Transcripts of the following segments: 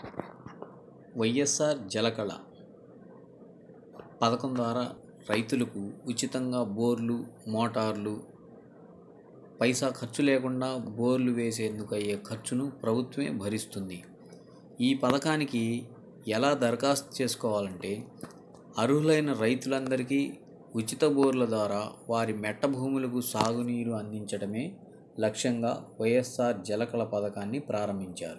వైఎస్ఆర్ జలకళ పథకం ద్వారా రైతులకు ఉచితంగా బోర్లు మోటార్లు పైసా ఖర్చు లేకుండా బోర్లు వేసేందుకు అయ్యే ఖర్చును ప్రభుత్వమే భరిస్తుంది ఈ పథకానికి ఎలా దరఖాస్తు చేసుకోవాలంటే అర్హులైన రైతులందరికీ ఉచిత బోర్ల ద్వారా వారి మెట్ట భూములకు సాగునీరు అందించడమే లక్ష్యంగా వైఎస్ఆర్ జలకళ పథకాన్ని ప్రారంభించారు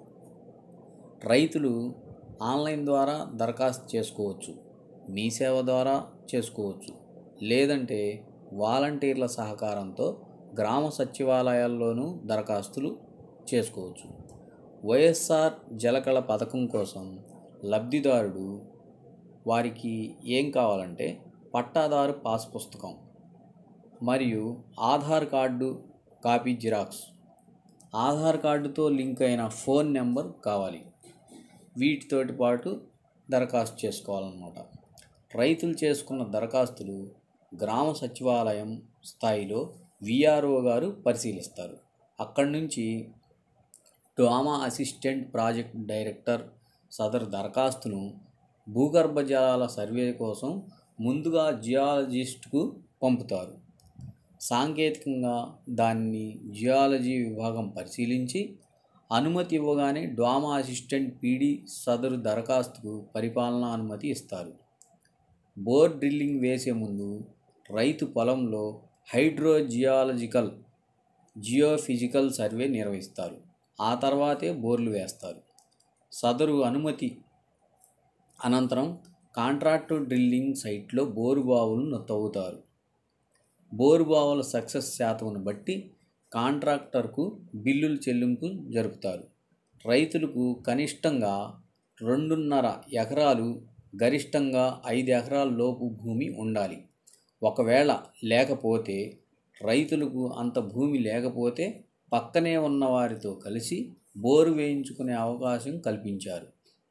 రైతులు ఆన్లైన్ ద్వారా దరఖాస్తు చేసుకోవచ్చు మీ సేవ ద్వారా చేసుకోవచ్చు లేదంటే వాలంటీర్ల సహకారంతో గ్రామ సచివాలయాల్లోనూ దరఖాస్తులు చేసుకోవచ్చు వైఎస్ఆర్ జలకళ పథకం కోసం లబ్ధిదారుడు వారికి ఏం కావాలంటే పట్టాదారు పాస్ పుస్తకం మరియు Aadhaar card copy xerox Aadhaar కార్డుతో లింక్ అయిన ఫోన్ నెంబర్ కావాలి వీటితోటి పాటు దరఖాస్తు చేసుకోవాలన్నమాట రైతులు చేసుకున్న దరఖాస్తులు గ్రామ సచివాలయం స్థాయిలో విఆర్ఓ గారు పరిశీలిస్తారు అక్కడి నుంచి డ్వామా అసిస్టెంట్ ప్రాజెక్ట్ డైరెక్టర్ సదరు దరఖాస్తును భూగర్భ జలాల సర్వే కోసం ముందుగా జియాలజిస్ట్కు పంపుతారు సాంకేతికంగా దాన్ని జియాలజీ విభాగం పరిశీలించి అనుమతి ఇవ్వగానే డ్వామా అసిస్టెంట్ పీడీ సదరు దరఖాస్తుకు పరిపాలనా అనుమతి ఇస్తారు బోర్ డ్రిల్లింగ్ వేసే ముందు రైతు పొలంలో హైడ్రోజియాలజికల్ జియోఫిజికల్ సర్వే నిర్వహిస్తారు ఆ తర్వాతే బోర్లు వేస్తారు సదరు అనుమతి అనంతరం కాంట్రాక్టు డ్రిల్లింగ్ సైట్లో బోరు బావులను తవ్వుతారు బోరు బావుల సక్సెస్ శాతమును బట్టి కాంట్రాక్టర్కు బిల్లులు చెల్లింపు జరుపుతారు రైతులకు కనిష్టంగా రెండున్నర ఎకరాలు గరిష్టంగా ఐదు ఎకరాల లోపు భూమి ఉండాలి ఒకవేళ లేకపోతే రైతులకు అంత భూమి లేకపోతే పక్కనే ఉన్న వారితో కలిసి బోరు వేయించుకునే అవకాశం కల్పించారు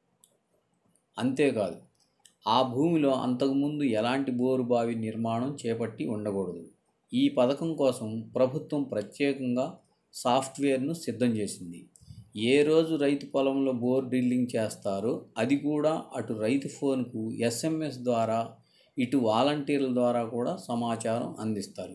అంతేకాదు ఆ భూమిలో అంతకుముందు ఎలాంటి బోరు బావి నిర్మాణం చేపట్టి ఉండకూడదు ఈ పథకం కోసం ప్రభుత్వం ప్రత్యేకంగా సాఫ్ట్వేర్ను సిద్ధం చేసింది ఏ రోజు రైతు పొలంలో బోర్ డ్రిల్లింగ్ చేస్తారో అది కూడా అటు రైతు ఫోన్కు ఎస్ఎంఎస్ ద్వారా ఇటు వాలంటీర్ల ద్వారా కూడా సమాచారం అందిస్తారు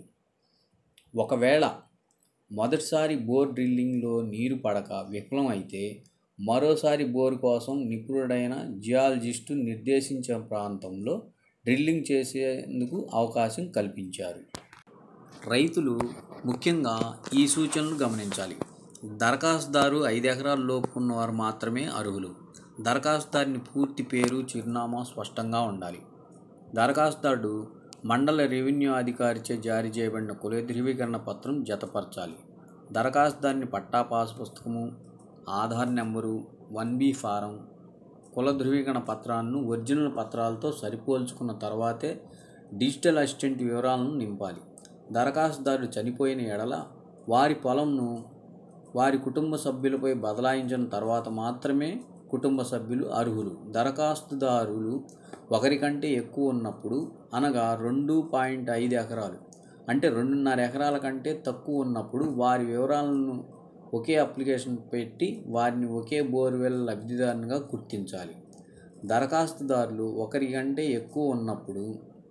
ఒకవేళ మొదటిసారి బోర్ డ్రిల్లింగ్లో నీరు పడక విఫలం అయితే మరోసారి బోరు కోసం నిపుణుడైన జియాలజిస్టు నిర్దేశించిన ప్రాంతంలో డ్రిల్లింగ్ చేసేందుకు అవకాశం కల్పించారు రైతులు ముఖ్యంగా ఈ సూచనలు గమనించాలి దరఖాస్తుదారు ఐదు ఎకరాల లోపు ఉన్నవారు మాత్రమే అర్హులు దరఖాస్తుదారుని పూర్తి పేరు చిరునామా స్పష్టంగా ఉండాలి దరఖాస్తుదారుడు మండల రెవెన్యూ అధికారిచే జారీ చేయబడిన కుల ధృవీకరణ పత్రం జతపరచాలి దరఖాస్తుదారుని పట్టా పాస్ పుస్తకము Aadhaar number one B form కుల ధృవీకరణ పత్రాలను ఒరిజినల్ పత్రాలతో సరిపోల్చుకున్న తర్వాతే డిజిటల్ అసిస్టెంట్ వివరాలను నింపాలి దరఖాస్తుదారుడు చనిపోయిన ఎడల వారి పొలంను వారి కుటుంబ సభ్యులపై బదలాయించిన తర్వాత మాత్రమే కుటుంబ సభ్యులు అర్హులు దరఖాస్తుదారులు ఒకరికంటే ఎక్కువ ఉన్నప్పుడు అనగా రెండు పాయింట్ ఐదు ఎకరాలు అంటే రెండున్నర ఎకరాల కంటే తక్కువ ఉన్నప్పుడు వారి వివరాలను ఒకే అప్లికేషన్ పెట్టి వారిని ఒకే బోర్వెల్ లబ్ధిదారునిగా గుర్తించాలి దరఖాస్తుదారులు ఒకరి కంటే ఎక్కువ ఉన్నప్పుడు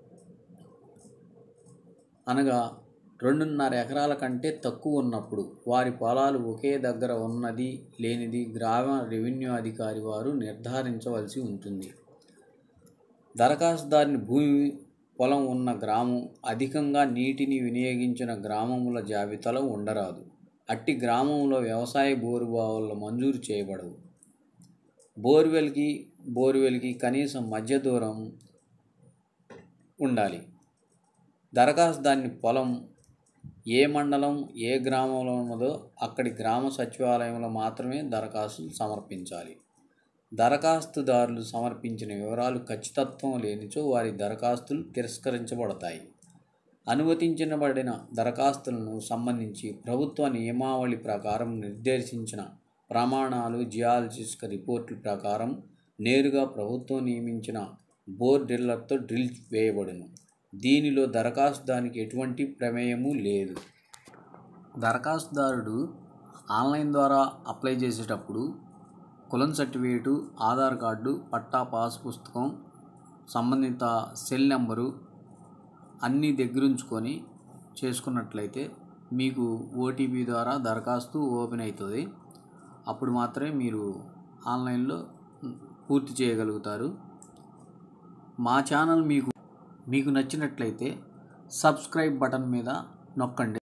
అనగా రెండున్నర ఎకరాల కంటే తక్కువ ఉన్నప్పుడు వారి పొలాలు ఒకే దగ్గర ఉన్నది లేనిది గ్రామ రెవెన్యూ అధికారి వారు నిర్ధారించవలసి ఉంటుంది దరఖాస్తుదారుని భూమి పొలం ఉన్న గ్రామం అధికంగా నీటిని వినియోగించిన గ్రామముల జాబితాలో ఉండరాదు అట్టి గ్రామంలో వ్యవసాయ బోరు బావులు మంజూరు చేయబడవు బోర్వెల్కి బోర్వెల్కి కనీసం మధ్య దూరం ఉండాలి దరఖాస్తుదారుని పొలం ఏ మండలం ఏ గ్రామంలో ఉన్నదో అక్కడి గ్రామ సచివాలయంలో మాత్రమే దరఖాస్తు సమర్పించాలి దరఖాస్తుదారులు సమర్పించిన వివరాలు ఖచ్చితత్వం లేనిచో వారి దరఖాస్తులు తిరస్కరించబడతాయి అనుమతించబడిన దరఖాస్తులను సంబంధించి ప్రభుత్వ నియమావళి ప్రకారం నిర్దేశించిన ప్రమాణాలు జియాలజిస్టిక్ రిపోర్టుల ప్రకారం నేరుగా ప్రభుత్వం నియమించిన బోర్ డ్రిల్లర్తో డ్రిల్ వేయబడును దీనిలో దరఖాస్తుదానికి ఎటువంటి ప్రమేయము లేదు దరఖాస్తుదారుడు ఆన్లైన్ ద్వారా అప్లై చేసేటప్పుడు కులం సర్టిఫికేటు ఆధార్ కార్డు పట్టా పాస్ పుస్తకం సంబంధిత సెల్ నెంబరు అన్నీ దగ్గరుంచుకొని చేసుకున్నట్లయితే మీకు ఓటీపీ ద్వారా దరఖాస్తు ఓపెన్ అవుతుంది అప్పుడు మాత్రమే మీరు ఆన్లైన్లో పూర్తి చేయగలుగుతారు మా ఛానల్ మీకు మీకు నచ్చినట్లయితే సబ్స్క్రైబ్ బటన్ మీద నొక్కండి